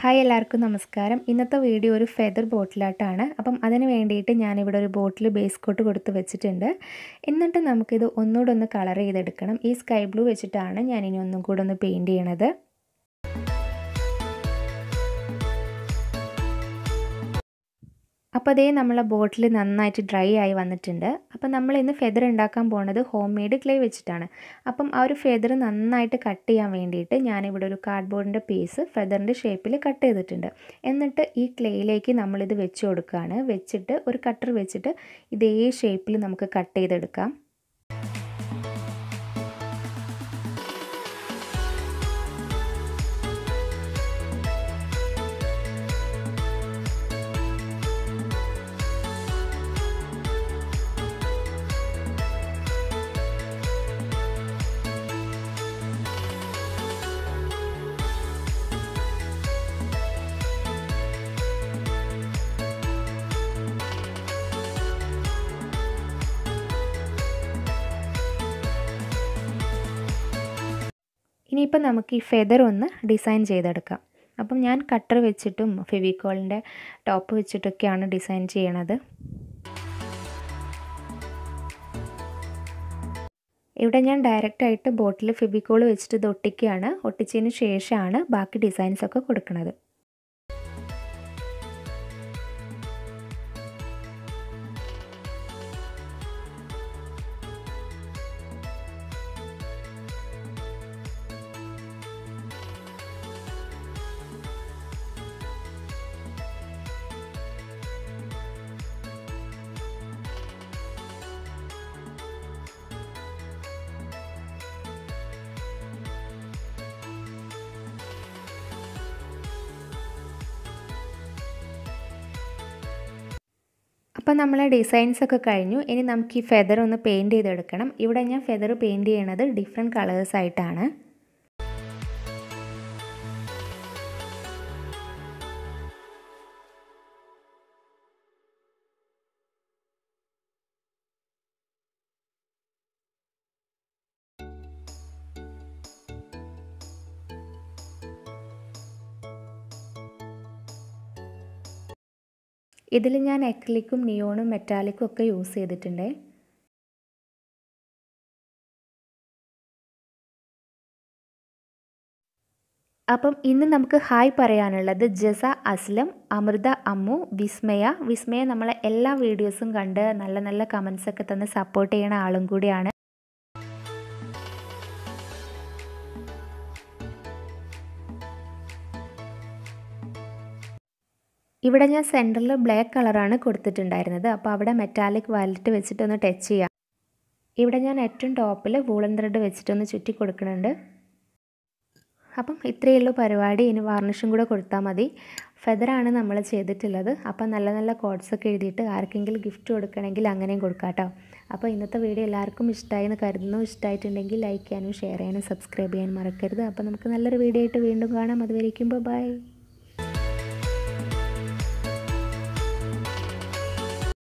hi എല്ലാവർക്കും നമസ്കാരം ഇന്നത്തെ വീഡിയോ ഒരു ഫെദർ ബോട്ടിലായിട്ടാണ് അപ്പം അതിന് വേണ്ടിയിട്ട് ഞാനിവിടെ ഒരു ബോട്ടിൽ ബേസ് കോട്ട് കൊടുത്ത് വെച്ചിട്ടുണ്ട് എന്നിട്ട് നമുക്കിത് ഒന്നുകൂടെ ഒന്ന് കളർ ചെയ്തെടുക്കണം ഈ സ്കൈ ബ്ലൂ വെച്ചിട്ടാണ് ഞാനിനി ഒന്നും കൂടെ ഒന്ന് പെയിൻറ്റ് ചെയ്യണത് അപ്പോൾ അതേ നമ്മളെ ബോട്ടിൽ നന്നായിട്ട് ഡ്രൈ ആയി വന്നിട്ടുണ്ട് അപ്പം നമ്മൾ ഇന്ന് ഫെദർ ഉണ്ടാക്കാൻ പോണത് ഹോം മെയ്ഡ് ക്ലേ വെച്ചിട്ടാണ് അപ്പം ആ ഒരു ഫെദർ നന്നായിട്ട് കട്ട് ചെയ്യാൻ വേണ്ടിയിട്ട് ഞാനിവിടെ ഒരു കാർഡ്ബോർഡിൻ്റെ പീസ് ഫെദറിൻ്റെ ഷേപ്പിൽ കട്ട് ചെയ്തിട്ടുണ്ട് എന്നിട്ട് ഈ ക്ലേയിലേക്ക് നമ്മളിത് വെച്ച് കൊടുക്കുകയാണ് വെച്ചിട്ട് ഒരു കട്ടർ വെച്ചിട്ട് ഇതേ ഷേപ്പിൽ നമുക്ക് കട്ട് ചെയ്തെടുക്കാം ഇനിയിപ്പോൾ നമുക്ക് ഈ ഫെദർ ഒന്ന് ഡിസൈൻ ചെയ്തെടുക്കാം അപ്പം ഞാൻ കട്ടർ വെച്ചിട്ടും ഫെവിക്കോളിൻ്റെ ടോപ്പ് വെച്ചിട്ടൊക്കെയാണ് ഡിസൈൻ ചെയ്യണത് ഇവിടെ ഞാൻ ഡയറക്റ്റായിട്ട് ബോട്ടിൽ ഫെവിക്കോൾ വെച്ചിട്ട് ഇത് ഒട്ടിക്കുകയാണ് ഒട്ടിച്ചതിന് ശേഷമാണ് ബാക്കി ഡിസൈൻസ് ഒക്കെ കൊടുക്കുന്നത് അപ്പോൾ നമ്മളെ ഡിസൈൻസ് ഒക്കെ കഴിഞ്ഞു ഇനി നമുക്ക് ഈ ഫെദർ ഒന്ന് പെയിൻറ്റ് ചെയ്തെടുക്കണം ഇവിടെ ഞാൻ ഫെദർ പെയിൻറ്റ് ചെയ്യണത് ഡിഫറെൻറ്റ് കളേഴ്സ് ആയിട്ടാണ് ഇതിൽ ഞാൻ എക്രിലിക്കും നിയോണും മെറ്റാലിക്കും ഒക്കെ യൂസ് ചെയ്തിട്ടുണ്ട് അപ്പം ഇന്ന് നമുക്ക് ഹായ് പറയാനുള്ളത് ജസ അസ്ലം അമൃത അമ്മു വിസ്മയ വിസ്മയ നമ്മളെ എല്ലാ വീഡിയോസും കണ്ട് നല്ല നല്ല കമൻസ് ഒക്കെ തന്ന് സപ്പോർട്ട് ചെയ്യണ ആളും കൂടിയാണ് ഇവിടെ ഞാൻ സെൻറ്ററിൽ ബ്ലാക്ക് കളറാണ് കൊടുത്തിട്ടുണ്ടായിരുന്നത് അപ്പോൾ അവിടെ മെറ്റാലിക് വാലറ്റ് വെച്ചിട്ടൊന്ന് ടച്ച് ചെയ്യാം ഇവിടെ ഞാൻ ഏറ്റവും ടോപ്പിൽ വൂളൻ ത്രെഡ് വെച്ചിട്ടൊന്ന് ചുറ്റി കൊടുക്കുന്നുണ്ട് അപ്പം ഇത്രയേ ഉള്ളൂ പരിപാടി ഇനി വാർണിഷും കൂടെ കൊടുത്താൽ മതി ഫെദറാണ് നമ്മൾ ചെയ്തിട്ടുള്ളത് അപ്പം നല്ല നല്ല കോഡ്സൊക്കെ എഴുതിയിട്ട് ആർക്കെങ്കിലും ഗിഫ്റ്റ് കൊടുക്കണമെങ്കിൽ അങ്ങനെയും കൊടുക്കാം കേട്ടോ അപ്പോൾ ഇന്നത്തെ വീഡിയോ എല്ലാവർക്കും ഇഷ്ടമായി എന്ന് കരുതുന്നു ഇഷ്ടമായിട്ടുണ്ടെങ്കിൽ ലൈക്ക് ചെയ്യാനും ഷെയർ ചെയ്യാനും സബ്സ്ക്രൈബ് ചെയ്യാനും മറക്കരുത് അപ്പോൾ നമുക്ക് നല്ലൊരു വീഡിയോ ആയിട്ട് വീണ്ടും കാണാം അതുവരേക്കും ബൈ